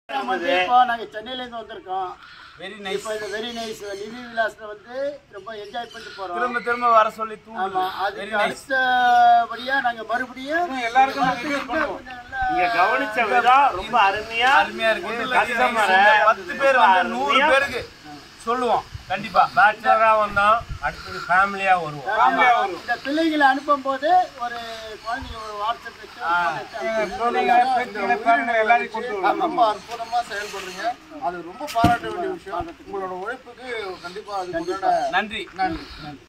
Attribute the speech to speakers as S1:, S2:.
S1: நம்ம வந்து இப்போ நாங்க சென்னையில இருந்து வந்திருக்கோம்
S2: வெரி நைஸ்
S1: இப்போ இந்த வெரி நைஸ் நிவி விலாஸ்ல வந்து ரொம்ப என்ஜாய் பண்ணிட்டு போறோம்
S2: திரும்ப திரும்ப வர சொல்லி
S1: ஆமா
S2: தூண்டு
S1: அதுக்கு
S2: வெரி நைஸ்
S1: அடுத்தபடியா நாங்க மறுபடியும்
S2: எல்லாருக்கும்
S1: வரத்துக்கு
S2: request
S1: இன்னும் கொஞ்சம் நல்லா
S3: இங்க கவனிச்ச விதம் ரொம்ப அருமையா
S2: அருமையா இருக்கு
S3: கஸ்டமர்
S2: பத்து பேர் வந்து நூறு பேருக்கு சொல்லுவோம் கண்டிப்பா
S4: பேச்சுலரா வந்தோம் அடுத்தது ஃபேமிலியா வருவோம்
S2: ஃபேமிலியா வரும்
S1: இந்த பிள்ளைங்களை அனுப்பும் போது ஒரு குழந்தைங்க ஒரு வாட்ஸ்அப் வச்சு
S5: ரொம்ப அற்புதமா செயல்படுறீங்க அது ரொம்ப பாராட்ட வேண்டிய விஷயம் உங்களோட உழைப்புக்கு கண்டிப்பா அது
S2: நன்றி
S5: நன்றி நன்றி